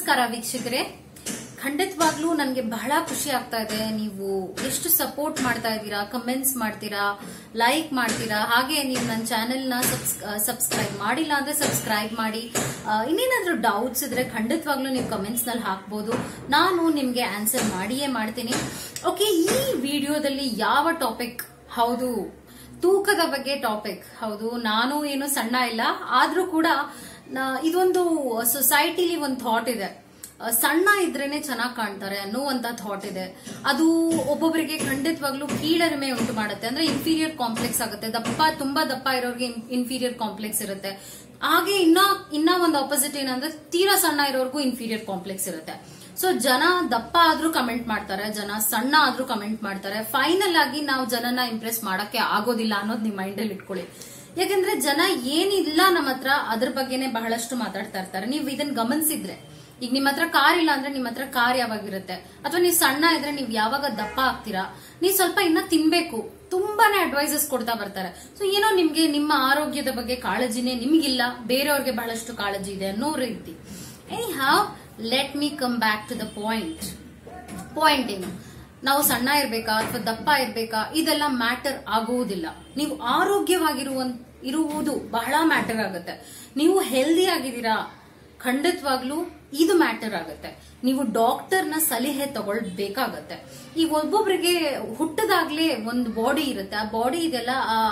ನಮಸ್ಕಾರ ವೀಕ್ಷಕರೇ ಖಂಡಿತವಾಗ್ಲೂ ನನಗೆ ಬಹಳ ಖುಷಿ ಆಗ್ತಾ ಇದೆ ನೀವು ಎಷ್ಟು ಸಪೋರ್ಟ್ ಮಾಡ್ತಾ ಇದ್ದೀರಾ ಕಮೆಂಟ್ಸ್ ಮಾಡ್ತೀರಾ ಲೈಕ್ ಮಾಡ್ತೀರಾ ಹಾಗೆ ನೀವು ನನ್ನ ಚಾನೆಲ್ನ ಸಬ್ಸ್ಕ್ರೈಬ್ ಮಾಡಿಲ್ಲ ಅಂದ್ರೆ ಸಬ್ಸ್ಕ್ರೈಬ್ ಮಾಡಿ ಆ, ಇನ್ನೇನಾದ್ರೂ ಡೌಟ್ಸ್ ಇದ್ರೆ ಖಂಡಿತವಾಗ್ಲೂ ನೀವು ಕಮೆಂಟ್ಸ್ ನಲ್ಲಿ ಹಾಕ್ಬೋದು ನಾನು ನಿಮ್ಗೆ ಆನ್ಸರ್ ಮಾಡಿಯೇ ಮಾಡ್ತೀನಿ ಓಕೆ ಈ ವಿಡಿಯೋದಲ್ಲಿ ಯಾವ ಟಾಪಿಕ್ ಹೌದು ತೂಕದ ಬಗ್ಗೆ ಟಾಪಿಕ್ ಹೌದು ನಾನು ಏನು ಸಣ್ಣ ಇಲ್ಲ ಆದ್ರೂ ಕೂಡ ನಾ- ಇದೊಂದು ಸೊಸೈಟಿಲಿ ಒಂದು ಥಾಟ್ ಇದೆ ಆ, ಸಣ್ಣ ಇದ್ರೇನೆ ಚೆನ್ನಾಗಿ ಕಾಣ್ತಾರೆ ಅನ್ನುವಂತ ಥಾಟ್ ಇದೆ ಅದು ಒಬ್ಬೊಬ್ಬರಿಗೆ ಖಂಡಿತವಾಗ್ಲೂ ಕೀಳರಿಮೆ ಉಂಟು ಮಾಡುತ್ತೆ ಅಂದ್ರೆ ಇನ್ಫೀರಿಯರ್ ಕಾಂಪ್ಲೆಕ್ಸ್ ಆಗುತ್ತೆ ದಪ್ಪ ತುಂಬಾ ದಪ್ಪ ಇರೋರಿಗೆ ಇನ್ಫೀರಿಯರ್ ಕಾಂಪ್ಲೆಕ್ಸ್ ಇರುತ್ತೆ ಹಾಗೆ ಇನ್ನ ಇನ್ನ ಒಂದು ಆಪೋಸಿಟ್ ಏನಂದ್ರೆ ತೀರಾ ಸಣ್ಣ ಇರೋರ್ಗೂ ಇನ್ಫೀರಿಯರ್ ಕಾಂಪ್ಲೆಕ್ಸ್ ಇರುತ್ತೆ ಸೊ ಜನ ದಪ್ಪ ಆದ್ರೂ ಕಮೆಂಟ್ ಮಾಡ್ತಾರೆ ಜನ ಸಣ್ಣ ಆದ್ರೂ ಕಮೆಂಟ್ ಮಾಡ್ತಾರೆ ಫೈನಲ್ ಆಗಿ ನಾವು ಜನನ ಇಂಪ್ರೆಸ್ ಮಾಡಕ್ಕೆ ಆಗೋದಿಲ್ಲ ಅನ್ನೋದು ನಿಮ್ ಮೈಂಡ್ ಅಲ್ಲಿ ಇಟ್ಕೊಳ್ಳಿ ಯಾಕಂದ್ರೆ ಜನ ಏನಿಲ್ಲ ನಮ್ಮ ಹತ್ರ ಅದ್ರ ಬಗ್ಗೆನೆ ಬಹಳಷ್ಟು ಮಾತಾಡ್ತಾ ಇರ್ತಾರೆ ನೀವು ಇದನ್ನ ಗಮನಿಸಿದ್ರೆ ಈಗ ನಿಮ್ಮ ಹತ್ರ ಕಾರ್ ಇಲ್ಲ ಅಂದ್ರೆ ನಿಮ್ಮ ಹತ್ರ ಕಾರ್ ಯಾವಾಗಿರುತ್ತೆ ಅಥವಾ ನೀವು ಸಣ್ಣ ಇದ್ರೆ ನೀವು ಯಾವಾಗ ದಪ್ಪ ಆಗ್ತೀರಾ ನೀವು ಸ್ವಲ್ಪ ಇನ್ನ ತಿನ್ಬೇಕು ತುಂಬಾನೇ ಅಡ್ವೈಸಸ್ ಕೊಡ್ತಾ ಬರ್ತಾರೆ ಸೊ ಏನೋ ನಿಮ್ಗೆ ನಿಮ್ಮ ಆರೋಗ್ಯದ ಬಗ್ಗೆ ಕಾಳಜಿನೇ ನಿಮ್ಗಿಲ್ಲ ಬೇರೆಯವ್ರಿಗೆ ಬಹಳಷ್ಟು ಕಾಳಜಿ ಇದೆ ಅನ್ನೋ ರೀತಿ anyhow let me come back to the point point ಏನು ನಾವು ಸಣ್ಣ ಇರ್ಬೇಕಾ ಅಥವಾ ದಪ್ಪ ಇರ್ಬೇಕಾ ಇದೆಲ್ಲ ಮ್ಯಾಟರ್ ಆಗುವುದಿಲ್ಲ ನೀವು ಆರೋಗ್ಯವಾಗಿರುವ ಇರುವುದು ಬಹಳ ಮ್ಯಾಟರ್ ಆಗುತ್ತೆ ನೀವು ಹೆಲ್ದಿ ಆಗಿದ್ದೀರಾ ಖಂಡಿತವಾಗ್ಲೂ ಇದು ಮ್ಯಾಟರ್ ಆಗುತ್ತೆ ನೀವು ಡಾಕ್ಟರ್ನ ಸಲಹೆ ತಗೊಳ್ಬೇಕಾಗತ್ತೆ ಈಗ ಒಬ್ಬೊಬ್ರಿಗೆ ಹುಟ್ಟದಾಗ್ಲೇ ಒಂದು ಬಾಡಿ ಇರುತ್ತೆ ಆ ಬಾಡಿ ಇದೆಲ್ಲ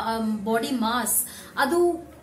ಬಾಡಿ ಮಾಸ್ ಅದು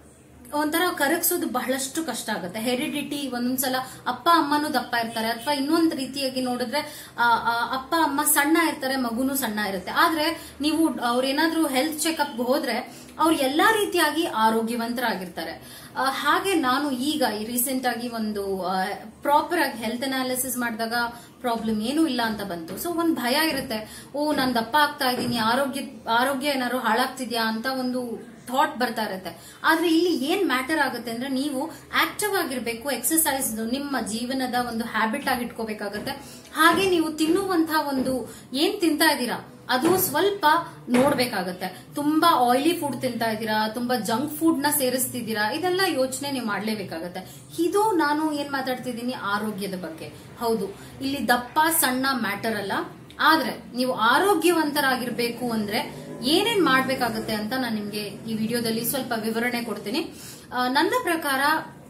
ಒಂಥರ ಕರಗಿಸೋದು ಬಹಳಷ್ಟು ಕಷ್ಟ ಆಗುತ್ತೆ ಹೆರಿಡಿಟಿ ಒಂದೊಂದ್ಸಲ ಅಪ್ಪ ಅಮ್ಮನೂ ದಪ್ಪ ಇರ್ತಾರೆ ಅಥವಾ ಇನ್ನೊಂದ್ ರೀತಿಯಾಗಿ ನೋಡಿದ್ರೆ ಆ, ಆ, ಅಪ್ಪ ಅಮ್ಮ ಸಣ್ಣ ಇರ್ತಾರೆ ಮಗುನು ಸಣ್ಣ ಇರುತ್ತೆ ಆದ್ರೆ ನೀವು ಅವ್ರೇನಾದ್ರೂ ಹೆಲ್ತ್ ಚೆಕಪ್ ಹೋದ್ರೆ ಅವ್ರು ಎಲ್ಲಾ ರೀತಿಯಾಗಿ ಆರೋಗ್ಯವಂತರಾಗಿರ್ತಾರೆ ಆ, ಹಾಗೆ ನಾನು ಈಗ ರೀಸೆಂಟ್ ಆಗಿ ಒಂದು ಪ್ರಾಪರ್ ಆಗಿ ಹೆಲ್ತ್ ಅನಾಲಿಸಿಸ್ ಮಾಡಿದಾಗ ಪ್ರಾಬ್ಲಮ್ ಏನೂ ಇಲ್ಲ ಅಂತ ಬಂತು ಸೊ ಒಂದ್ ಭಯ ಇರುತ್ತೆ ಓ ನಾನು ದಪ್ಪ ಆಗ್ತಾ ಇದ್ದೀನಿ ಆರೋಗ್ಯ ಆರೋಗ್ಯ ಏನಾದ್ರು ಹಾಳಾಗ್ತಿದ್ಯಾ ಅಂತ ಒಂದು ಥಾಟ್ ಬರ್ತಾ ಇರುತ್ತೆ ಆದ್ರೆ ಇಲ್ಲಿ ಏನ್ ಮ್ಯಾಟರ್ ಆಗುತ್ತೆ ಅಂದ್ರೆ ನೀವು ಆಕ್ಟಿವ್ ಆಗಿರ್ಬೇಕು ಎಕ್ಸರ್ಸೈಸ್ ನಿಮ್ಮ ಜೀವನದ ಒಂದು ಹ್ಯಾಬಿಟ್ ಆಗಿ ಇಟ್ಕೋಬೇಕಾಗತ್ತೆ ಹಾಗೆ ನೀವು ತಿನ್ನುವಂತಹ ಒಂದು ಏನ್ ತಿಂತಾ ಇದ್ದೀರಾ ಅದು ಸ್ವಲ್ಪ ನೋಡ್ಬೇಕಾಗತ್ತೆ ತುಂಬಾ ಆಯಿಲಿ ಫುಡ್ ತಿಂತಾ ಇದ್ದೀರಾ ತುಂಬಾ ಜಂಕ್ ಫುಡ್ ನ ಸೇರಿಸ್ತಿದ್ದೀರಾ ಇದೆಲ್ಲ ಯೋಚನೆ ನೀವು ಮಾಡ್ಲೇಬೇಕಾಗತ್ತೆ ಇದು ನಾನು ಏನ್ ಮಾತಾಡ್ತಿದ್ದೀನಿ ಆರೋಗ್ಯದ ಬಗ್ಗೆ ಹೌದು ಇಲ್ಲಿ ದಪ್ಪ ಸಣ್ಣ ಮ್ಯಾಟರ್ ಅಲ್ಲ ಆದ್ರೆ ನೀವು ಆರೋಗ್ಯವಂತರಾಗಿರ್ಬೇಕು ಅಂದ್ರೆ ಏನೇನ್ ಮಾಡ್ಬೇಕಾಗತ್ತೆ ಅಂತ ನಾನು ನಿಮ್ಗೆ ಈ ವಿಡಿಯೋದಲ್ಲಿ ಸ್ವಲ್ಪ ವಿವರಣೆ ಕೊಡ್ತೀನಿ ಆ, ನನ್ನ ಪ್ರಕಾರ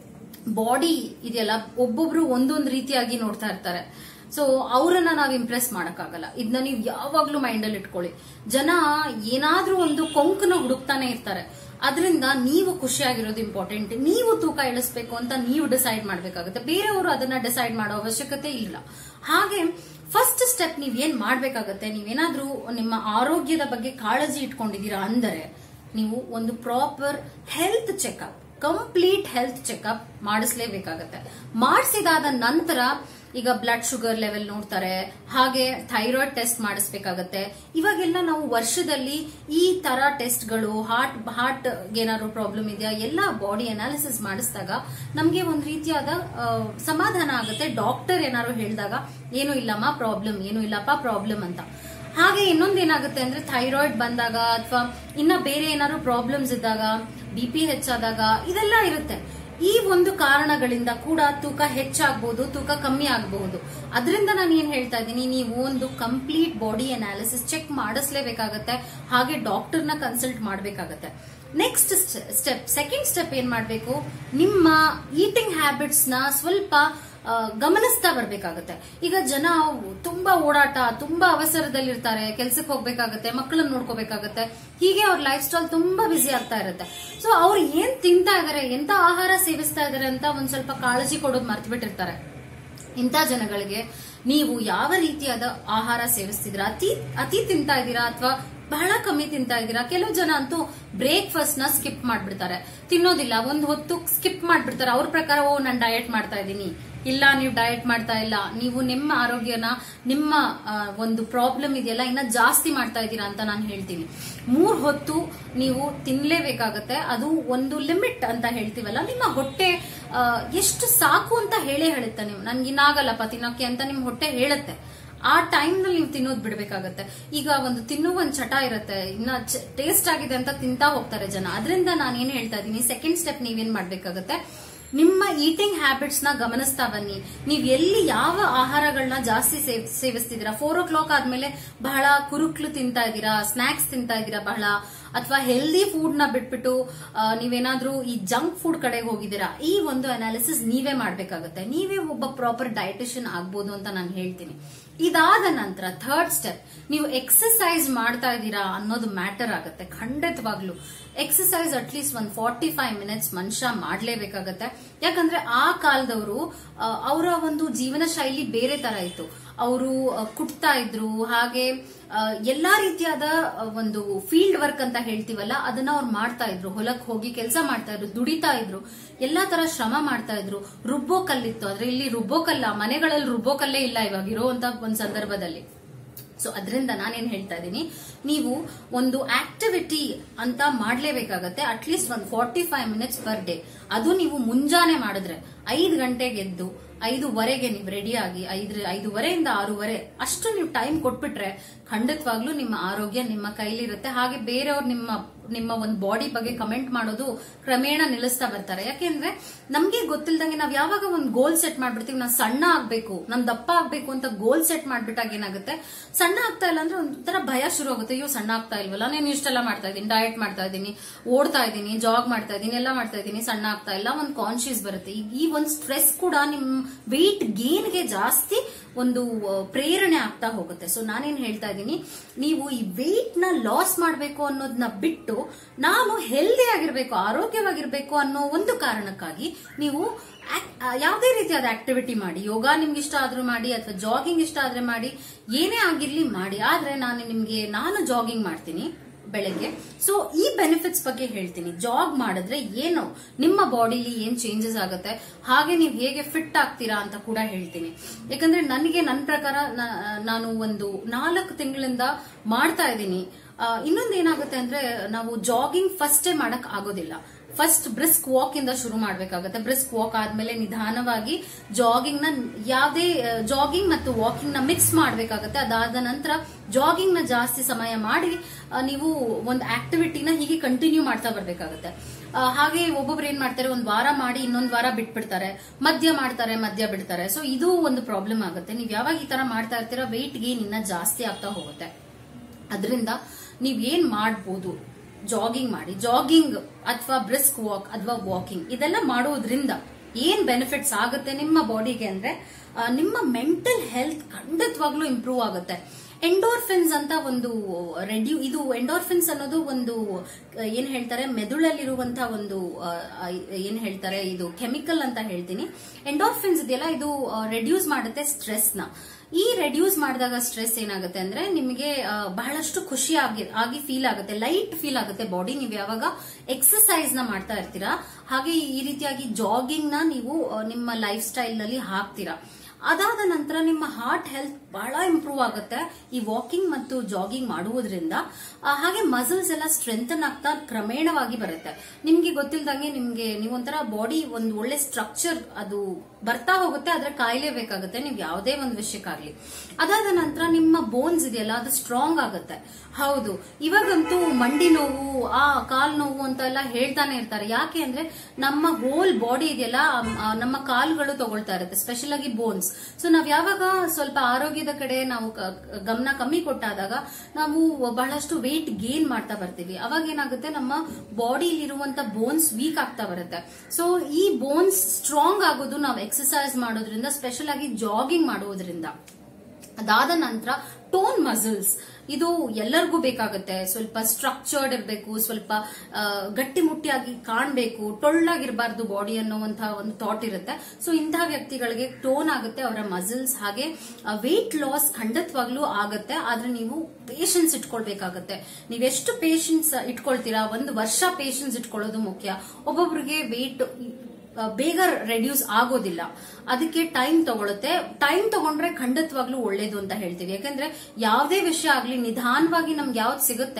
ಬಾಡಿ ಇದೆಯಲ್ಲ ಒಬ್ಬೊಬ್ರು ಒಂದೊಂದು ರೀತಿಯಾಗಿ ನೋಡ್ತಾ ಇರ್ತಾರೆ ಸೊ ಅವರನ್ನ ನಾವು ಇಂಪ್ರೆಸ್ ಮಾಡಕ್ಕಾಗಲ್ಲ ಇದನ್ನ ನೀವು ಯಾವಾಗ್ಲೂ ಮೈಂಡ್ ಅಲ್ಲಿ ಇಟ್ಕೊಳ್ಳಿ ಜನ ಏನಾದ್ರೂ ಒಂದು ಕೊಂಕನ ಹುಡುಕ್ತಾನೆ ಇರ್ತಾರೆ ಅದರಿಂದ ನೀವು ಖುಷಿಯಾಗಿರೋದು ಇಂಪಾರ್ಟೆಂಟ್ ನೀವು ತೂಕ ಇಳಿಸ್ಬೇಕು ಅಂತ ನೀವು ಡಿಸೈಡ್ ಮಾಡ್ಬೇಕಾಗುತ್ತೆ ಬೇರೆಯವರು ಅದನ್ನ ಡಿಸೈಡ್ ಮಾಡೋ ಅವಶ್ಯಕತೆ ಇಲ್ಲ ಹಾಗೆ ಫಸ್ಟ್ ಸ್ಟೆಪ್ ನೀವ್ ಏನ್ ಮಾಡ್ಬೇಕಾಗತ್ತೆ ನೀವೇನಾದ್ರೂ ನಿಮ್ಮ ಆರೋಗ್ಯದ ಬಗ್ಗೆ ಕಾಳಜಿ ಇಟ್ಕೊಂಡಿದೀರಾ ಅಂದರೆ ನೀವು ಒಂದು proper health checkup complete health checkup ಮಾಡಿಸ್ಲೇಬೇಕಾಗತ್ತೆ ಮಾಡಿಸಿದಾದ ನಂತರ ಈಗ ಬ್ಲಡ್ ಶುಗರ್ ಲೆವೆಲ್ ನೋಡ್ತಾರೆ ಹಾಗೆ ಥೈರಾಯ್ಡ್ ಟೆಸ್ಟ್ ಮಾಡಿಸ್ಬೇಕಾಗತ್ತೆ ಇವಾಗೆಲ್ಲ ನಾವು ವರ್ಷದಲ್ಲಿ ಈ ತರ ಟೆಸ್ಟ್ಗಳು ಹಾರ್ಟ್ ಹಾರ್ಟ್ ಏನಾದ್ರು ಪ್ರಾಬ್ಲಮ್ ಇದೆಯಾ ಎಲ್ಲ ಬಾಡಿ ಅನಾಲಿಸಿಸ್ ಮಾಡಿಸಿದಾಗ ನಮ್ಗೆ ಒಂದ್ ರೀತಿಯಾದ ಆ, ಸಮಾಧಾನ ಆಗುತ್ತೆ ಡಾಕ್ಟರ್ ಏನಾದ್ರು ಹೇಳಿದಾಗ ಏನು ಇಲ್ಲಮ್ಮ ಪ್ರಾಬ್ಲಮ್ ಏನು ಇಲ್ಲಪ್ಪ ಪ್ರಾಬ್ಲಮ್ ಅಂತ ಹಾಗೆ ಇನ್ನೊಂದೇನಾಗುತ್ತೆ ಅಂದ್ರೆ ಥೈರಾಯ್ಡ್ ಬಂದಾಗ ಅಥವಾ ಇನ್ನ ಬೇರೆ ಏನಾದ್ರು ಪ್ರಾಬ್ಲಮ್ಸ್ ಇದ್ದಾಗ ಬಿ ಪಿ ಹೆಚ್ಚಾದಾಗ ಇದೆಲ್ಲ ಇರುತ್ತೆ ಈ ಒಂದು ಕಾರಣಗಳಿಂದ ಕೂಡ ತೂಕ ಹೆಚ್ಚಾಗಬಹುದು ತೂಕ ಕಮ್ಮಿ ಆಗಬಹುದು ಅದರಿಂದ ನಾನು ಏನ್ ಹೇಳ್ತಾ ಇದ್ದೀನಿ ನೀವು ಒಂದು ಕಂಪ್ಲೀಟ್ ಬಾಡಿ ಅನಾಲಿಸಿಸ್ ಚೆಕ್ ಮಾಡಿಸ್ಲೇಬೇಕಾಗತ್ತೆ ಹಾಗೆ ಡಾಕ್ಟರ್ನ ಕನ್ಸಲ್ಟ್ ಮಾಡಬೇಕಾಗತ್ತೆ ನೆಕ್ಸ್ಟ್ ಸ್ಟೆಪ್ ಸೆಕೆಂಡ್ ಸ್ಟೆಪ್ ಏನ್ ಮಾಡಬೇಕು ನಿಮ್ಮ ಈಟಿಂಗ್ ಹ್ಯಾಬಿಟ್ಸ್ ನ ಸ್ವಲ್ಪ ಆ, ಗಮನಿಸ್ತಾ ಬರ್ಬೇಕಾಗತ್ತೆ ಈಗ ಜನ ತುಂಬಾ ಓಡಾಟ ತುಂಬಾ ಅವಸರದಲ್ಲಿರ್ತಾರೆ ಕೆಲ್ಸಕ್ಕೆ ಹೋಗ್ಬೇಕಾಗತ್ತೆ ಮಕ್ಕಳನ್ನ ನೋಡ್ಕೋಬೇಕಾಗತ್ತೆ ಹೀಗೆ ಅವ್ರ ಲೈಫ್ ಸ್ಟೈಲ್ ತುಂಬಾ ಬಿಸಿ ಆಗ್ತಾ ಇರುತ್ತೆ ಸೊ ಅವ್ರು ಏನ್ ತಿಂತಾ ಇದಾರೆ ಎಂತ ಆಹಾರ ಸೇವಿಸ್ತಾ ಇದಾರೆ ಅಂತ ಒಂದ್ ಸ್ವಲ್ಪ ಕಾಳಜಿ ಕೊಡೋದು ಮರ್ತು ಬಿಟ್ಟಿರ್ತಾರೆ ಇಂಥ ಜನಗಳಿಗೆ ನೀವು ಯಾವ ರೀತಿಯಾದ ಆಹಾರ ಸೇವಿಸ್ತಿದ್ದೀರಾ ಅತಿ ಅತಿ ತಿಂತಾ ಇದ್ದೀರಾ ಅಥವಾ ಬಹಳ ಕಮ್ಮಿ ತಿಂತಾ ಇದ್ದೀರಾ ಕೆಲವು ಜನ ಅಂತೂ ಬ್ರೇಕ್ಫಾಸ್ಟ್ ನ ಸ್ಕಿಪ್ ಮಾಡ್ಬಿಡ್ತಾರೆ ತಿನ್ನೋದಿಲ್ಲ ಒಂದ್ ಹೊತ್ತು ಸ್ಕಿಪ್ ಮಾಡ್ಬಿಡ್ತಾರೆ ಅವ್ರ ಪ್ರಕಾರ ಓ ನಾನು ಡಯಟ್ ಮಾಡ್ತಾ ಇದ್ದೀನಿ ಇಲ್ಲ ನೀವು ಡಯಟ್ ಮಾಡ್ತಾ ಇಲ್ಲ ನೀವು ನಿಮ್ಮ ಆರೋಗ್ಯನ ನಿಮ್ಮ ಆ, ಒಂದು ಪ್ರಾಬ್ಲಮ್ ಇದೆಯಲ್ಲ ಇನ್ನ ಜಾಸ್ತಿ ಮಾಡ್ತಾ ಇದ್ದೀರಾ ಅಂತ ನಾನು ಹೇಳ್ತೀನಿ ಮೂರ್ ಹೊತ್ತು ನೀವು ತಿನ್ಲೇಬೇಕಾಗತ್ತೆ ಅದು ಒಂದು ಲಿಮಿಟ್ ಅಂತ ಹೇಳ್ತೀವಲ್ಲ ನಿಮ್ಮ ಹೊಟ್ಟೆ ಆ, ಎಷ್ಟು ಸಾಕು ಅಂತ ಹೇಳೇ ಹೇಳುತ್ತೆ ನೀವು ನನ್ಗೆ ಇನ್ನಾಗಲ್ಲಪ್ಪ ತಿನ್ನೋಕೆ ಅಂತ ನಿಮ್ ಹೊಟ್ಟೆ ಹೇಳುತ್ತೆ ಆ ಟೈಮ್ ನಲ್ಲಿ ನೀವು ತಿನ್ನೋದು ಬಿಡ್ಬೇಕಾಗತ್ತೆ ಈಗ ಒಂದು ತಿನ್ನುವ ಒಂದು ಚಟ ಇರುತ್ತೆ ಇನ್ನ ಟೇಸ್ಟ್ ಆಗಿದೆ ಅಂತ ತಿಂತಾ ಹೋಗ್ತಾರೆ ಜನ ಅದರಿಂದ ನಾನು ಏನ್ ಹೇಳ್ತಾ ಇದ್ದೀನಿ ಸೆಕೆಂಡ್ ಸ್ಟೆಪ್ ನೀವೇನ್ ಮಾಡ್ಬೇಕಾಗತ್ತೆ ನಿಮ್ಮ ಈಟಿಂಗ್ ಹ್ಯಾಬಿಟ್ಸ್ ನ ಗಮನಿಸ್ತಾ ಬನ್ನಿ ನೀವ್ ಎಲ್ಲಿ ಯಾವ ಆಹಾರಗಳನ್ನ ಜಾಸ್ತಿ ಸೇವ್- ಸೇವಿಸ್ತಿದ್ದೀರಾ ಫೋರ್ ಓ ಕ್ಲಾಕ್ ಆದ್ಮೇಲೆ ಬಹಳ ಕುರುಕ್ಲು ತಿಂತಾ ಇದ್ದೀರಾ ಸ್ನಾಕ್ಸ್ ತಿಂತಾ ಇದ್ದೀರಾ ಬಹಳ ಅಥವಾ ಹೆಲ್ದಿ ಫುಡ್ ನ ಬಿಟ್ಬಿಟ್ಟು ಆ, ನೀವೇನಾದ್ರೂ ಈ ಜಂಕ್ ಫುಡ್ ಕಡೆಗೆ ಹೋಗಿದ್ದೀರಾ ಈ ಒಂದು ಅನಾಲಿಸಿಸ್ ನೀವೇ ಮಾಡ್ಬೇಕಾಗುತ್ತೆ ನೀವೇ ಒಬ್ಬ ಪ್ರಾಪರ್ ಡಯಟಿಷಿಯನ್ ಆಗ್ಬೋದು ಅಂತ ನಾನು ಹೇಳ್ತೀನಿ ಇದಾದ ನಂತರ ಥರ್ಡ್ ಸ್ಟೆಪ್ ನೀವು ಎಕ್ಸಸೈಸ್ ಮಾಡ್ತಾ ಇದ್ದೀರಾ ಅನ್ನೋದು ಮ್ಯಾಟರ್ ಆಗುತ್ತೆ ಖಂಡಿತವಾಗ್ಲು ಎಕ್ಸಸೈಸ್ ಅಟ್ಲೀಸ್ಟ್ ಒಂದ್ ಫಾರ್ಟಿ ಫೈವ್ ಮಿನಿಟ್ಸ್ ಮನುಷ್ಯ ಮಾಡ್ಲೇಬೇಕಾಗತ್ತೆ ಯಾಕಂದ್ರೆ ಆ ಕಾಲದವರು ಅವರ ಒಂದು ಜೀವನ ಶೈಲಿ ಬೇರೆ ತರ ಇತ್ತು ಅವರು ಕುಟ್ತಾ ಇದ್ರು ಹಾಗೆ ಆ, ಎಲ್ಲಾ ರೀತಿಯಾದ ಆ, ಒಂದು ಫೀಲ್ಡ್ ವರ್ಕ್ ಅಂತ ಹೇಳ್ತೀವಲ್ಲ ಅದನ್ನ ಅವ್ರು ಮಾಡ್ತಾ ಇದ್ರು ಹೊಲಕ್ ಹೋಗಿ ಕೆಲಸ ಮಾಡ್ತಾ ಇದ್ರು ದುಡಿತಾ ಇದ್ರು ಎಲ್ಲಾ ತರ ಶ್ರಮ ಮಾಡ್ತಾ ಇದ್ರು ರುಬ್ಬೋ ಕಲ್ಲಿತ್ತು ಆದ್ರೆ ಇಲ್ಲಿ ರುಬ್ಬೋ ಕಲ್ಲ ಮನೆಗಳಲ್ಲಿ ರುಬ್ಬೋ ಕಲ್ಲೇ ಇಲ್ಲ ಇವಾಗ ಇರೋಂತ ಒಂದ್ ಸಂದರ್ಭದಲ್ಲಿ ಸೊ ಅದರಿಂದ ನಾನೇನ್ ಹೇಳ್ತಾ ಇದ್ದೀನಿ ನೀವು ಒಂದು ಆಕ್ಟಿವಿಟಿ ಅಂತ ಮಾಡ್ಲೇಬೇಕಾಗತ್ತೆ ಅಟ್ಲೀಸ್ಟ್ ಒಂದು forty five minutes per day ಅದು ನೀವು ಮುಂಜಾನೆ ಮಾಡಿದ್ರೆ ಐದು ಗಂಟೆಗೆ ಎದ್ದು ಐದುವರೆಗೆ ನೀವು ರೆಡಿ ಆಗಿ ಐದು ಐದುವರೆಯಿಂದ ಆರೂವರೆ ಅಷ್ಟು ನೀವು ಟೈಮ್ ಕೊಟ್ಬಿಟ್ರೆ ಖಂಡಿತವಾಗ್ಲೂ ನಿಮ್ಮ ಆರೋಗ್ಯ ನಿಮ್ಮ ಕೈಲಿರುತ್ತೆ ಹಾಗೆ ಬೇರೆಯವ್ರು ನಿಮ್ಮ ನಿಮ್ಮ ಒಂದು ಬಾಡಿ ಬಗ್ಗೆ ಕಮೆಂಟ್ ಮಾಡೋದು ಕ್ರಮೇಣ ನಿಲ್ಲಿಸ್ತಾ ಬರ್ತಾರೆ ಯಾಕೆಂದ್ರೆ ನಮ್ಗೆ ಗೊತ್ತಿಲ್ದಂಗೆ ನಾವ್ ಯಾವಾಗ ಒಂದು ಗೋಲ್ ಸೆಟ್ ಮಾಡ್ಬಿಡ್ತೀವಿ ನಾವು ಸಣ್ಣ ಆಗ್ಬೇಕು ನಮ್ ದಪ್ಪ ಆಗ್ಬೇಕು ಅಂತ ಗೋಲ್ ಸೆಟ್ ಮಾಡ್ಬಿಟ್ಟಾಗ ಏನಾಗುತ್ತೆ ಸಣ್ಣ ಆಗ್ತಾ ಇಲ್ಲ ಅಂದ್ರೆ ಒಂಥರ ಭಯ ಶುರು ಆಗುತ್ತೆ ಅಯ್ಯೋ ಸಣ್ಣ ಆಗ್ತಾ ಇಲ್ವಲ್ಲ ನಾನು ಇಷ್ಟೆಲ್ಲ ಮಾಡ್ತಾ ಇದ್ದೀನಿ ಡಯಟ್ ಮಾಡ್ತಾ ಇದ್ದೀನಿ ಓಡ್ತಾ ಇದ್ದೀನಿ ಜಾಗ್ ಮಾಡ್ತಾ ಇದ್ದೀನಿ ಎಲ್ಲ ಮಾಡ್ತಾ ಇದ್ದೀನಿ ಸಣ್ಣ ಆಗ್ತಾ ಇಲ್ಲ ಒಂದು ಕಾನ್ಶಿಯಸ್ ಬರುತ್ತೆ ಈ- ಈ ಒಂದು ಸ್ಟ್ರೆಸ್ ಕೂಡ ನಿಮ್ ವೆಯ್ಟ್ ಗೇನ್ಗೆ ಜಾಸ್ತಿ ಒಂದು ಆ, ಪ್ರೇರಣೆ ಆಗ್ತಾ ಹೋಗುತ್ತೆ ಸೊ ನಾನೇನ್ ಹೇಳ್ತಾ ಇದ್ದೀನಿ ನೀವು ಈ ವೆಯ್ಟ್ ನ ಲಾಸ್ ಮಾಡಬೇಕು ಅನ್ನೋದನ್ನ ಬಿಟ್ಟು ನಾನು ಹೆಲ್ದಿ ಆಗಿರ್ಬೇಕು ಆರೋಗ್ಯವಾಗಿರ್ಬೇಕು ಅನ್ನೋ ಒಂದು ಕಾರಣಕ್ಕಾಗಿ ನೀವು ಆಕ್- ಆ, ಯಾವುದೇ ರೀತಿಯಾದ ಆಕ್ಟಿವಿಟಿ ಮಾಡಿ ಯೋಗ ನಿಮ್ಗೆ ಇಷ್ಟ ಆದ್ರೂ ಮಾಡಿ ಅಥವಾ ಜಾಗಿಂಗ್ ಇಷ್ಟ ಆದ್ರೆ ಮಾಡಿ ಏನೇ ಆಗಿರ್ಲಿ ಮಾಡಿ ಆದ್ರೆ ನಾನು ನಿಮ್ಗೆ ನಾನು ಜಾಗಿಂಗ್ ಮಾಡ್ತೀನಿ ಬೆಳಗ್ಗೆ ಸೊ ಈ ಬೆನಿಫಿಟ್ಸ್ ಬಗ್ಗೆ ಹೇಳ್ತೀನಿ ಜಾಗ್ ಮಾಡಿದ್ರೆ ಏನು ನಿಮ್ಮ ಬಾಡಿಲಿ ಏನ್ ಚೇಂಜಸ್ ಆಗುತ್ತೆ ಹಾಗೆ ನೀವು ಹೇಗೆ ಫಿಟ್ ಆಗ್ತೀರಾ ಅಂತ ಕೂಡ ಹೇಳ್ತೀನಿ ಯಾಕಂದ್ರೆ ನನಗೆ ನನ್ನ ಪ್ರಕಾರ ನಾ- ನಾನು ಒಂದು ನಾಲ್ಕು ತಿಂಗಳಿಂದ ಮಾಡ್ತಾ ಇದ್ದೀನಿ ಇನ್ನೊಂದು ಏನಾಗುತ್ತೆ ಅಂದ್ರೆ ನಾವು ಜಾಗಿಂಗ್ ಫಸ್ಟೇ ಮಾಡಕ್ ಆಗೋದಿಲ್ಲ ಫಸ್ಟ್ ಬ್ರಿಸ್ಕ್ ವಾಕ್ ಇಂದ ಶುರು ಮಾಡ್ಬೇಕಾಗತ್ತೆ ಬ್ರಿಸ್ಕ್ ವಾಕ್ ಆದ್ಮೇಲೆ ನಿಧಾನವಾಗಿ ಜಾಗಿಂಗ್ ನ ಯಾವುದೇ ಜಾಗಿಂಗ್ ಮತ್ತು ವಾಕಿಂಗ್ ನ ಮಿಕ್ಸ್ ಮಾಡ್ಬೇಕಾಗತ್ತೆ ಅದಾದ ನಂತರ ಜಾಗಿಂಗ್ ನ ಜಾಸ್ತಿ ಸಮಯ ಮಾಡಿ ಆ, ನೀವು ಒಂದು ಆಕ್ಟಿವಿಟಿನ ಹೀಗೆ ಕಂಟಿನ್ಯೂ ಮಾಡ್ತಾ ಬರ್ಬೇಕಾಗತ್ತೆ ಆ, ಹಾಗೆ ಒಬ್ಬೊಬ್ರು ಏನ್ ಮಾಡ್ತಾರೆ ಒಂದ್ ವಾರ ಮಾಡಿ ಇನ್ನೊಂದ್ ವಾರ ಬಿಟ್ಬಿಡ್ತಾರೆ ಮಧ್ಯ ಮಾಡ್ತಾರೆ ಮಧ್ಯ ಬಿಡ್ತಾರೆ ಸೊ ಇದು ಒಂದು ಪ್ರಾಬ್ಲಮ್ ಆಗುತ್ತೆ ನೀವು ಯಾವಾಗ ಈ ತರ ಮಾಡ್ತಾ ಇರ್ತೀರಾ ವೆಯ್ಟ್ ಗೇನ್ ಇನ್ನ ಜಾಸ್ತಿ ಆಗ್ತಾ ಹೋಗುತ್ತೆ ಅದರಿಂದ ನೀವ್ ಏನ್ ಮಾಡ್ಬೋದು ಜಾಗಿಂಗ್ ಮಾಡಿ ಜಾಗಿಂಗ್ ಅಥವಾ ಬ್ರಿಸ್ಕ್ ವಾಕ್ ಅಥವಾ ವಾಕಿಂಗ್ ಇದೆಲ್ಲ ಮಾಡೋದ್ರಿಂದ ಏನ್ ಬೆನಿಫಿಟ್ಸ್ ಆಗುತ್ತೆ ನಿಮ್ಮ ಬಾಡಿಗೆ ಅಂದ್ರೆ ಆ, ನಿಮ್ಮ ಮೆಂಟಲ್ ಹೆಲ್ತ್ ಖಂಡಿತವಾಗ್ಲೂ ಇಂಪ್ರೂವ್ ಆಗುತ್ತೆ ಎಂಡೋರ್ಫಿನ್ಸ್ ಅಂತ ಒಂದು ರೆಡ್ಯೂ ಇದು ಎಂಡೋರ್ಫಿನ್ಸ್ ಅನ್ನೋದು ಒಂದು ಆ, ಏನ್ ಹೇಳ್ತಾರೆ ಮೆದುಳಲ್ಲಿರುವಂತಹ ಒಂದು ಆ, ಆ, ಏನ್ ಹೇಳ್ತಾರೆ ಇದು ಕೆಮಿಕಲ್ ಅಂತ ಹೇಳ್ತೀನಿ ಎಂಡೋರ್ಫಿನ್ಸ್ ಇದೆಯಲ್ಲ ಇದು ರೆಡ್ಯೂಸ್ ಮಾಡುತ್ತೆ ಸ್ಟ್ರೆಸ್ ನ ಈ ರೆಡ್ಯೂಸ್ ಮಾಡಿದಾಗ ಸ್ಟ್ರೆಸ್ ಏನಾಗುತ್ತೆ ಅಂದ್ರೆ ನಿಮಗೆ ಆ, ಬಹಳಷ್ಟು ಖುಷಿ ಆಗಿ ಆಗಿ ಫೀಲ್ ಆಗುತ್ತೆ ಲೈಟ್ ಫೀಲ್ ಆಗುತ್ತೆ ಬಾಡಿ ನೀವು ಯಾವಾಗ ಎಕ್ಸಸೈಸ್ ನ ಮಾಡ್ತಾ ಇರ್ತೀರಾ ಹಾಗೆ ಈ ರೀತಿಯಾಗಿ ಜಾಗಿಂಗ್ ನ ನೀವು ಆ, ನಿಮ್ಮ ಲೈಫ್ ಸ್ಟೈಲ್ ನಲ್ಲಿ ಹಾಕ್ತೀರಾ ಅದಾದ ನಂತರ ನಿಮ್ಮ ಹಾರ್ಟ್ ಹೆಲ್ತ್ ಬಹಳ ಇಂಪ್ರೂವ್ ಆಗುತ್ತೆ ಈ ವಾಕಿಂಗ್ ಮತ್ತು ಜಾಗಿಂಗ್ ಮಾಡುವುದರಿಂದ ಆ, ಹಾಗೆ ಮಸಲ್ಸ್ ಎಲ್ಲ ಸ್ಟ್ರೆಂಥನ್ ಆಗ್ತಾ ಕ್ರಮೇಣವಾಗಿ ಬರುತ್ತೆ ನಿಮ್ಗೆ ಗೊತ್ತಿಲ್ದಂಗೆ ನಿಮ್ಗೆ ನೀವೊಂಥರ ಬಾಡಿ ಒಂದು ಒಳ್ಳೆ ಸ್ಟ್ರಕ್ಚರ್ ಅದು ಬರ್ತಾ ಹೋಗುತ್ತೆ ಆದ್ರೆ ಕಾಯಿಲೇಬೇಕಾಗುತ್ತೆ ನೀವು ಯಾವುದೇ ಒಂದು ವಿಷಯಕ್ಕಾಗ್ಲಿ ಅದಾದ ನಂತರ ನಿಮ್ಮ ಬೋನ್ಸ್ ಇದೆಯಲ್ಲ ಅದು ಸ್ಟ್ರಾಂಗ್ ಆಗುತ್ತೆ ಹೌದು ಇವಾಗಂತೂ ಮಂಡಿ ನೋವು ಆ ಕಾಲ್ ನೋವು ಅಂತ ಎಲ್ಲ ಹೇಳ್ತಾನೆ ಇರ್ತಾರೆ ಯಾಕೆ ಅಂದ್ರೆ ನಮ್ಮ ಹೋಲ್ ಬಾಡಿ ಇದೆಯಲ್ಲ ಆ, ನಮ್ಮ ಕಾಲುಗಳು ತಗೊಳ್ತಾ ಇರುತ್ತೆ ಸ್ಪೆಷಲ್ ಆಗಿ ಬೋನ್ಸ್ ಸೊ ನಾವ್ ಯಾವಾಗ ಸ್ವಲ್ಪ ಆರೋಗ್ಯದ ಕಡೆ ನಾವು ಕ- ಗಮನ ಕಮ್ಮಿ ಕೊಟ್ಟಾದಾಗ ನಾವು ಬಹಳಷ್ಟು ವೆಯ್ಟ್ ಗೇನ್ ಮಾಡ್ತಾ ಬರ್ತೀವಿ ಅವಾಗ ಏನಾಗುತ್ತೆ ನಮ್ಮ ಬಾಡಿಲಿರುವಂತ ಬೋನ್ಸ್ ವೀಕ್ ಆಗ್ತಾ ಬರುತ್ತೆ ಸೊ ಈ ಬೋನ್ಸ್ ಸ್ಟ್ರಾಂಗ್ ಆಗೋದು ನಾವು ಎಕ್ಸಸೈಸ್ ಮಾಡೋದ್ರಿಂದ ಸ್ಪೆಷಲ್ ಆಗಿ ಜಾಗಿಂಗ್ ಮಾಡೋದ್ರಿಂದ ಅದಾದ ನಂತರ ಟೋನ್ ಮಸಲ್ಸ್ ಇದು ಎಲ್ಲರಿಗೂ ಬೇಕಾಗುತ್ತೆ ಸ್ವಲ್ಪ ಸ್ಟ್ರಕ್ಚರ್ಡ್ ಇರಬೇಕು ಸ್ವಲ್ಪ ಆ, ಗಟ್ಟಿಮುಟ್ಟಿಯಾಗಿ ಕಾಣಬೇಕು ಟೊಳ್ಳಾಗಿರಬಾರ್ದು ಬಾಡಿ ಅನ್ನುವಂತಹ ಒಂದು ಥಾಟ್ ಇರುತ್ತೆ ಸೊ ಇಂತಹ ವ್ಯಕ್ತಿಗಳಿಗೆ ಟೋನ್ ಆಗುತ್ತೆ ಅವರ ಮಸಲ್ಸ್ ಹಾಗೆ ವೆಯ್ಟ್ ಲಾಸ್ ಖಂಡಿತವಾಗ್ಲೂ ಆಗುತ್ತೆ ಆದ್ರೆ ನೀವು ಪೇಷನ್ಸ್ ಇಟ್ಕೊಳ್ಬೇಕಾಗತ್ತೆ ನೀವೆಷ್ಟು ಪೇಷನ್ಸ್ ಇಟ್ಕೊಳ್ತೀರಾ ಒಂದು ವರ್ಷ ಪೇಷನ್ಸ್ ಇಟ್ಕೊಳ್ಳೋದು ಮುಖ್ಯ ಒಬ್ಬೊಬ್ರಿಗೆ ವೆಯ್ಟ್ ಆ, ಬೇಗ ರೆಡ್ಯೂಸ್ ಆಗೋದಿಲ್ಲ ಅದಕ್ಕೆ ಟೈಮ್ ತಗೊಳುತ್ತೆ ಟೈಮ್ ತಗೊಂಡ್ರೆ ಖಂಡಿತವಾಗ್ಲೂ ಒಳ್ಳೇದು ಅಂತ ಹೇಳ್ತೀವಿ ಯಾಕಂದ್ರೆ ಯಾವುದೇ ವಿಷಯ ಆಗ್ಲಿ ನಿಧಾನವಾಗಿ ನಮ್ಗೆ ಯಾವ್ದು ಸಿಗುತ್ತೆ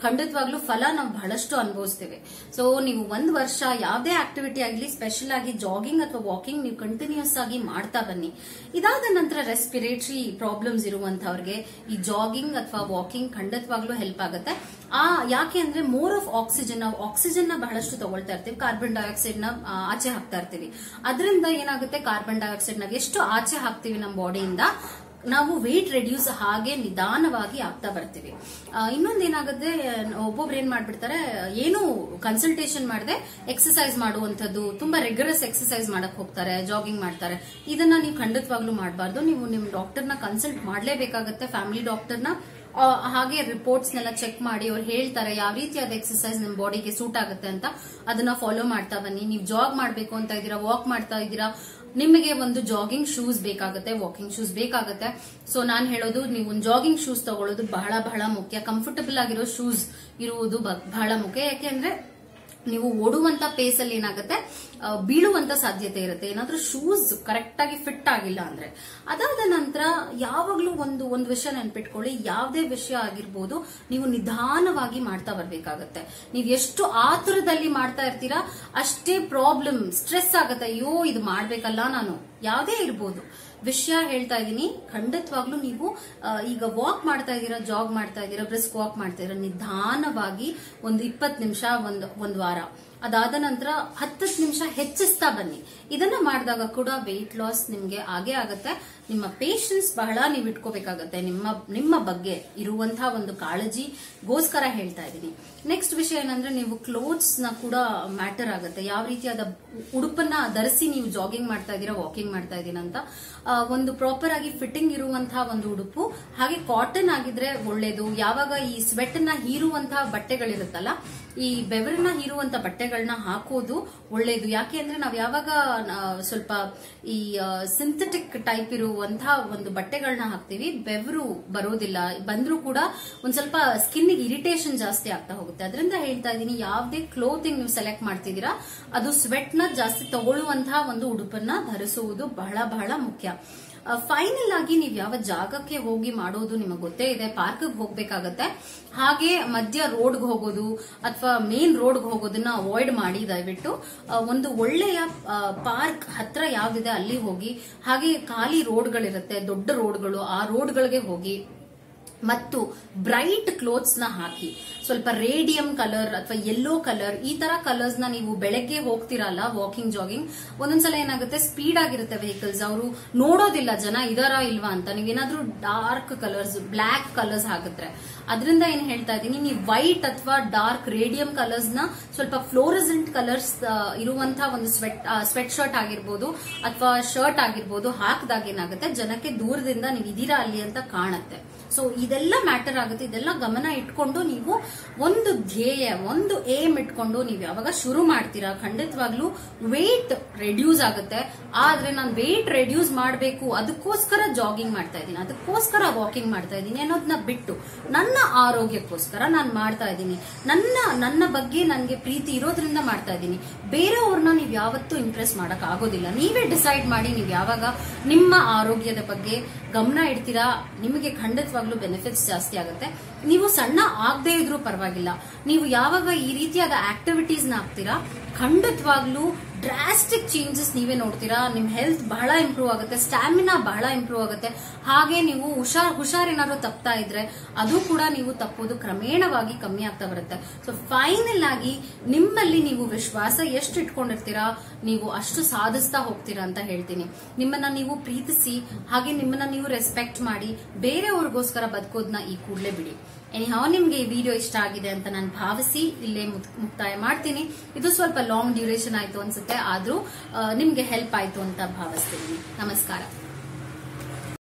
ಖಂಡಿತವಾಗ್ಲೂ ಫಲ ನಾವು ಬಹಳಷ್ಟು ಅನುಭವಿಸ್ತೇವೆ ಸೊ ನೀವು ಒಂದ್ ವರ್ಷ ಯಾವ್ದೇ ಆಕ್ಟಿವಿಟಿ ಆಗಲಿ ಸ್ಪೆಷಲ್ ಆಗಿ ಜಾಗಿಂಗ್ ಅಥವಾ ವಾಕಿಂಗ್ ನೀವು ಕಂಟಿನ್ಯೂಸ್ ಆಗಿ ಮಾಡ್ತಾ ಬನ್ನಿ ಇದಾದ ನಂತರ ರೆಸ್ಪಿರೇಟರಿ ಪ್ರಾಬ್ಲಮ್ಸ್ ಇರುವಂತವ್ರಿಗೆ ಈ ಜಾಗಿಂಗ್ ಅಥವಾ ವಾಕಿಂಗ್ ಖಂಡಿತವಾಗ್ಲೂ ಹೆಲ್ಪ್ ಆಗುತ್ತೆ ಆ ಯಾಕೆ ಅಂದ್ರೆ ಮೋರ್ ಆಫ್ ಆಕ್ಸಿಜನ್ ನಾವು ಆಕ್ಸಿಜನ್ ನ ಬಹಳಷ್ಟು ತಗೊಳ್ತಾ ಇರ್ತೀವಿ ಕಾರ್ಬನ್ ಡೈಆಕ್ಸೈಡ್ ನ ಆ, ಆಚೆ ಹಾಕ್ತಾ ಇರ್ತೀವಿ ಅದರಿಂದ ಏನಾಗುತ್ತೆ ಕಾರ್ಬನ್ ಡೈಆಕ್ಸೈಡ್ ನಾವು ಎಷ್ಟು ಆಚೆ ಹಾಕ್ತಿವಿ ನಮ್ಮ ಬಾಡಿಯಿಂದ ನಾವು ವೇಟ್ ರೆಡ್ಯೂಸ್ ಹಾಗೆ ನಿಧಾನವಾಗಿ ಆಗ್ತಾ ಬರ್ತೀವಿ ಇನ್ನೊಂದು ಏನಾಗುತ್ತೆ ಒಬ್ಬೊಬ್ರು ಏನ್ ಮಾಡ್ಬಿಡ್ತಾರೆ ಏನು ಕನ್ಸಲ್ಟೇಷನ್ ಮಾಡದೆ ಎಕ್ಸಸೈಸ್ ಮಾಡುವಂತದ್ದು ತುಂಬಾ ರೆಗ್ಯುಲಸ್ ಎಕ್ಸಸೈಸ್ ಮಾಡಕ್ ಹೋಗ್ತಾರೆ ಜಾಗಿಂಗ್ ಮಾಡ್ತಾರೆ ಇದನ್ನ ನೀವು ಖಂಡಿತವಾಗ್ಲೂ ಮಾಡಬಾರ್ದು ನೀವು ನಿಮ್ ಡಾಕ್ಟರ್ನ ಕನ್ಸಲ್ಟ್ ಮಾಡ್ಲೇಬೇಕಾಗತ್ತೆ ಫ್ಯಾಮಿಲಿ ಡಾಕ್ಟರ್ನ ಆ, ಹಾಗೆ ರಿಪೋರ್ಟ್ಸ್ ನೆಲ್ಲ ಚೆಕ್ ಮಾಡಿ ಅವ್ರು ಹೇಳ್ತಾರೆ ಯಾವ ರೀತಿಯಾದ ಎಕ್ಸಸೈಸ್ ನಿಮ್ ಬಾಡಿಗೆ ಸೂಟ್ ಆಗುತ್ತೆ ಅಂತ ಅದನ್ನ ಫಾಲೋ ಮಾಡ್ತಾ ಬನ್ನಿ ನೀವು ಜಾಗ್ ಮಾಡ್ಬೇಕು ಅಂತ ಇದ್ದೀರಾ ವಾಕ್ ಮಾಡ್ತಾ ಇದ್ದೀರಾ ನಿಮಗೆ ಒಂದು ಜಾಗಿಂಗ್ ಶೂಸ್ ಬೇಕಾಗುತ್ತೆ ವಾಕಿಂಗ್ ಶೂಸ್ ಬೇಕಾಗುತ್ತೆ ಸೊ ನಾನು ಹೇಳೋದು ನೀವು ಒಂದು ಜಾಗಿಂಗ್ ಶೂಸ್ ತಗೊಳ್ಳೋದು ಬಹಳ ಬಹಳ ಮುಖ್ಯ ಕಂಫರ್ಟಬಲ್ ಆಗಿರೋ ಶೂಸ್ ಇರುವುದು ಬ- ಬಹಳ ಮುಖ್ಯ ಯಾಕೆಂದ್ರೆ ನೀವು ಓಡುವಂತ ಪೇಸ್ ಅಲ್ಲಿ ಏನಾಗುತ್ತೆ ಆ, ಬೀಳುವಂತ ಸಾಧ್ಯತೆ ಇರುತ್ತೆ ಏನಾದ್ರೂ ಶೂಸ್ ಕರೆಕ್ಟ್ ಆಗಿ ಫಿಟ್ ಆಗಿಲ್ಲ ಅಂದ್ರೆ ಅದಾದ ನಂತರ ಯಾವಾಗ್ಲೂ ಒಂದು ಒಂದು ವಿಷಯ ನೆನ್ಪಿಟ್ಕೊಳ್ಳಿ ಯಾವುದೇ ವಿಷಯ ಆಗಿರ್ಬೋದು ನೀವು ನಿಧಾನವಾಗಿ ಮಾಡ್ತಾ ಬರ್ಬೇಕಾಗತ್ತೆ ನೀವು ಎಷ್ಟು ಆತುರದಲ್ಲಿ ಮಾಡ್ತಾ ಇರ್ತೀರಾ ಅಷ್ಟೇ ಪ್ರಾಬ್ಲಮ್ ಸ್ಟ್ರೆಸ್ ಆಗತ್ತೆ ಅಯ್ಯೋ ಇದು ಮಾಡ್ಬೇಕಲ್ಲ ನಾನು ಯಾವುದೇ ಇರ್ಬೋದು ವಿಷಯ ಹೇಳ್ತಾ ಇದ್ದೀನಿ ಖಂಡಿತವಾಗ್ಲೂ ನೀವು ಆ, ಈಗ ವಾಕ್ ಮಾಡ್ತಾ ಇದ್ದೀರಾ ಜಾಗ್ ಮಾಡ್ತಾ ಇದ್ದೀರಾ ಬ್ರಿಸ್ಕ್ ವಾಕ್ ಮಾಡ್ತಾ ಇದ್ದೀರಾ ನಿಧಾನವಾಗಿ ಒಂದು ಇಪ್ಪತ್ತು ನಿಮಿಷ ಒಂದು ಒಂದು ವಾರ ಅದಾದ ನಂತರ ಹತ್ತತ್ತು ನಿಮಿಷ ಹೆಚ್ಚಿಸ್ತಾ ಬನ್ನಿ ಇದನ್ನ ಮಾಡಿದಾಗ ಕೂಡ ವೆಯ್ಟ್ ಲಾಸ್ ನಿಮ್ಗೆ ಆಗೇ ಆಗತ್ತೆ ನಿಮ್ಮ ಪೇಷನ್ಸ್ ಬಹಳ ನೀವು ಇಟ್ಕೋಬೇಕಾಗತ್ತೆ ನಿಮ್ಮ ನಿಮ್ಮ ಬಗ್ಗೆ ಇರುವಂತಹ ಒಂದು ಕಾಳಜಿಗೋಸ್ಕರ ಹೇಳ್ತಾ ಇದ್ದೀನಿ ನೆಕ್ಸ್ಟ್ ವಿಷಯ ಏನಂದ್ರೆ ನೀವು ಕ್ಲೋತ್ಸ್ ನ ಕೂಡ ಮ್ಯಾಟರ್ ಆಗುತ್ತೆ ಯಾವ ರೀತಿಯಾದ ಉಡುಪನ್ನ ಧರಿಸಿ ನೀವು ಜಾಗಿಂಗ್ ಮಾಡ್ತಾ ಇದ್ದೀರಾ ವಾಕಿಂಗ್ ಮಾಡ್ತಾ ಇದ್ದೀರಾ ಅಂತ ಆ, ಒಂದು ಪ್ರಾಪರ್ ಆಗಿ ಫಿಟ್ಟಿಂಗ್ ಇರುವಂತಹ ಒಂದು ಉಡುಪು ಹಾಗೆ ಕಾಟನ್ ಆಗಿದ್ರೆ ಒಳ್ಳೇದು ಯಾವಾಗ ಈ ಸ್ವೆಟ್ ನ ಹೀರುವಂತಹ ಬಟ್ಟೆಗಳಿರುತ್ತಲ್ಲ ಈ ಬೆವರನ್ನ ಹೀರುವಂತ ಬಟ್ಟೆಗಳನ್ನ ಹಾಕೋದು ಒಳ್ಳೇದು ಯಾಕೆ ಅಂದ್ರೆ ನಾವ್ ಯಾವಾಗ ಆ, ಸ್ವಲ್ಪ ಈ ಸಿಂಥೆಟಿಕ್ ಟೈಪ್ ಇರುವಂತಹ ಒಂದು ಬಟ್ಟೆಗಳನ್ನ ಹಾಕ್ತಿವಿ ಬೆವರು ಬರೋದಿಲ್ಲ ಬಂದ್ರೂ ಕೂಡ ಒಂದ್ ಸ್ವಲ್ಪ ಸ್ಕಿನ್ ಇರಿಟೇಷನ್ ಜಾಸ್ತಿ ಆಗ್ತಾ ಹೋಗುತ್ತೆ ಅದರಿಂದ ಹೇಳ್ತಾ ಇದ್ದೀನಿ ಯಾವ್ದೇ ಕ್ಲೋತಿಂಗ್ ನೀವು ಸೆಲೆಕ್ಟ್ ಮಾಡ್ತಿದ್ದೀರಾ ಅದು ಸ್ವೆಟ್ ನ ಜಾಸ್ತಿ ತಗೊಳ್ಳುವಂತಹ ಒಂದು ಉಡುಪನ್ನ ಧರಿಸುವುದು ಬಹಳ ಬಹಳ ಮುಖ್ಯ ಫೈನಲ್ ಆಗಿ ನೀವು ಯಾವ ಜಾಗಕ್ಕೆ ಹೋಗಿ ಮಾಡೋದು ನಿಮಗೆ ಗೊತ್ತೇ ಇದೆ ಪಾರ್ಕ್ಗೆ ಹೋಗ್ಬೇಕಾಗತ್ತೆ ಹಾಗೆ ಮಧ್ಯ ರೋಡ್ಗೆ ಹೋಗೋದು ಅಥವಾ ಮೇನ್ ರೋಡ್ಗೆ ಹೋಗೋದನ್ನ ಅವಾಯ್ಡ್ ಮಾಡಿ ದಯವಿಟ್ಟು ಆ, ಒಂದು ಒಳ್ಳೆಯ ಪಾರ್ಕ್ ಹತ್ರ ಯಾವ್ದಿದೆ ಅಲ್ಲಿ ಹೋಗಿ ಹಾಗೆ ಖಾಲಿ ರೋಡ್ಗಳಿರುತ್ತೆ ದೊಡ್ಡ ರೋಡ್ಗಳು ಆ ರೋಡ್ಗಳಿಗೆ ಹೋಗಿ ಮತ್ತು ಬ್ರೈಟ್ ಕ್ಲೋತ್ಸ್ ನ ಹಾಕಿ ಸ್ವಲ್ಪ ರೇಡಿಯಂ ಕಲರ್ ಅಥವಾ ಯೆಲ್ಲೋ ಕಲರ್ ಈ ತರ ಕಲರ್ಸ್ ನ ನೀವು ಬೆಳಗ್ಗೆ ಹೋಗ್ತಿರಲ್ಲ ವಾಕಿಂಗ್ ಜಾಗಿಂಗ್ ಒಂದೊಂದ್ಸಲ ಏನಾಗುತ್ತೆ ಸ್ಪೀಡ್ ಆಗಿರುತ್ತೆ ವೆಹಿಕಲ್ಸ್ ಅವರು ನೋಡೋದಿಲ್ಲ ಜನ ಇದಾರಾ ಇಲ್ವಾ ಅಂತ ನೀವೇನಾದ್ರೂ ಡಾರ್ಕ್ ಕಲರ್ಸ್ ಬ್ಲಾಕ್ ಕಲರ್ಸ್ ಹಾಕಿದ್ರೆ ಅದರಿಂದ ಏನ್ ಹೇಳ್ತಾ ಇದ್ದೀನಿ ನೀವು ವೈಟ್ ಅಥವಾ ಡಾರ್ಕ್ ರೇಡಿಯಂ ಕಲರ್ಸ್ ನ ಸ್ವಲ್ಪ ಫ್ಲೋರಸೆಂಟ್ ಕಲರ್ಸ್ ಇರುವಂತಹ ಒಂದು ಸ್ವೆಟ್ ಸ್ವೆಟ್ ಶರ್ಟ್ ಆಗಿರ್ಬೋದು ಅಥವಾ ಶರ್ಟ್ ಆಗಿರ್ಬೋದು ಹಾಕಿದಾಗ ಏನಾಗುತ್ತೆ ಜನಕ್ಕೆ ದೂರದಿಂದ ನೀವು ಇದೀರಾ ಅಲ್ಲಿ ಅಂತ ಕಾಣುತ್ತೆ ಸೊ ಇದೆಲ್ಲ ಮ್ಯಾಟರ್ ಆಗುತ್ತೆ ಇದೆಲ್ಲ ಗಮನ ಇಟ್ಕೊಂಡು ನೀವು ಒಂದು ಧ್ಯೇಯ ಒಂದು ಏಮ್ ಇಟ್ಕೊಂಡು ನೀವು ಯಾವಾಗ ಶುರು ಮಾಡ್ತೀರಾ ಖಂಡಿತವಾಗ್ಲೂ ವೇಟ್ ರೆಡ್ಯೂಸ್ ಆಗುತ್ತೆ ಆದ್ರೆ ನಾನು ವೇಟ್ ರೆಡ್ಯೂಸ್ ಮಾಡಬೇಕು ಅದಕ್ಕೋಸ್ಕರ ಜಾಗಿಂಗ್ ಮಾಡ್ತಾ ಇದ್ದೀನಿ ಅದಕ್ಕೋಸ್ಕರ ವಾಕಿಂಗ್ ಮಾಡ್ತಾ ಇದ್ದೀನಿ ಅನ್ನೋದನ್ನ ಬಿಟ್ಟು ನನ್ನ ಆರೋಗ್ಯಕ್ಕೋಸ್ಕರ ನಾನು ಮಾಡ್ತಾ ಇದ್ದೀನಿ ನನ್ನ ನನ್ನ ಬಗ್ಗೆ ನನಗೆ ಪ್ರೀತಿ ಇರೋದ್ರಿಂದ ಮಾಡ್ತಾ ಇದ್ದೀನಿ ಬೇರೆಯವ್ರನ್ನ ನೀವು ಯಾವತ್ತೂ ಇಂಪ್ರೆಸ್ ಮಾಡಕ್ ಆಗೋದಿಲ್ಲ ನೀವೇ ಡಿಸೈಡ್ ಮಾಡಿ ನೀವು ಯಾವಾಗ ನಿಮ್ಮ ಆರೋಗ್ಯದ ಬಗ್ಗೆ ಗಮನ ಇಡ್ತೀರಾ ನಿಮಗೆ ಖಂಡಿತವಾಗ್ಲೂ ಬೆನಿಫಿಟ್ಸ್ ಜಾಸ್ತಿ ಆಗುತ್ತೆ ನೀವು ಸಣ್ಣ ಆಗದೆ ಇದ್ರೂ ಪರವಾಗಿಲ್ಲ ನೀವು ಯಾವಾಗ ಈ ರೀತಿಯಾದ ಆಕ್ಟಿವಿಟೀಸ್ ನ ಹಾಕ್ತೀರಾ ಖಂಡಿತವಾಗ್ಲೂ ಡ್ರಾಸ್ಟಿಕ್ ಚೇಂಜಸ್ ನೀವೇ ನೋಡ್ತೀರಾ ನಿಮ್ ಹೆಲ್ತ್ ಬಹಳ ಇಂಪ್ರೂವ್ ಆಗುತ್ತೆ ಸ್ಟ್ಯಾಮಿನಾ ಬಹಳ ಇಂಪ್ರೂವ್ ಆಗುತ್ತೆ ಹಾಗೆ ನೀವು ಹುಷಾರ್ ಹುಷಾರೇನಾದ್ರು ತಪ್ತಾ ಇದ್ರೆ ಅದು ಕೂಡ ನೀವು ತಪ್ಪೋದು ಕ್ರಮೇಣವಾಗಿ ಕಮ್ಮಿ ಆಗ್ತಾ ಬರುತ್ತೆ ಸೊ ಫೈನಲ್ ಆಗಿ ನಿಮ್ಮಲ್ಲಿ ನೀವು ವಿಶ್ವಾಸ ಎಷ್ಟು ಇಟ್ಕೊಂಡಿರ್ತೀರಾ ನೀವು ಅಷ್ಟು ಸಾಧಿಸ್ತಾ ಹೋಗ್ತೀರಾ ಅಂತ ಹೇಳ್ತೀನಿ ನಿಮ್ಮನ್ನ ನೀವು ಪ್ರೀತಿಸಿ ಹಾಗೆ ನಿಮ್ಮನ್ನ ನೀವು ರೆಸ್ಪೆಕ್ಟ್ ಮಾಡಿ ಬೇರೆಯವ್ರಿಗೋಸ್ಕರ ಬದುಕೋದನ್ನ ಈ ಕೂಡಲೇ ಬಿಡಿ ಎನಿಹೌ ನಿಮ್ಗೆ ಈ ವಿಡಿಯೋ ಇಷ್ಟ ಆಗಿದೆ ಅಂತ ನಾನು ಭಾವಿಸಿ ಇಲ್ಲೇ ಮುಕ್- ಮುಕ್ತಾಯ ಮಾಡ್ತೀನಿ ಇದು ಸ್ವಲ್ಪ ಲಾಂಗ್ ಡ್ಯೂರೇಷನ್ ಆಯ್ತು ಅನ್ಸುತ್ತೆ ಆದ್ರೂ ಆ, ನಿಮ್ಗೆ ಹೆಲ್ಪ್ ಆಯ್ತು ಅಂತ ಭಾವಿಸ್ತೀನಿ ನಮಸ್ಕಾರ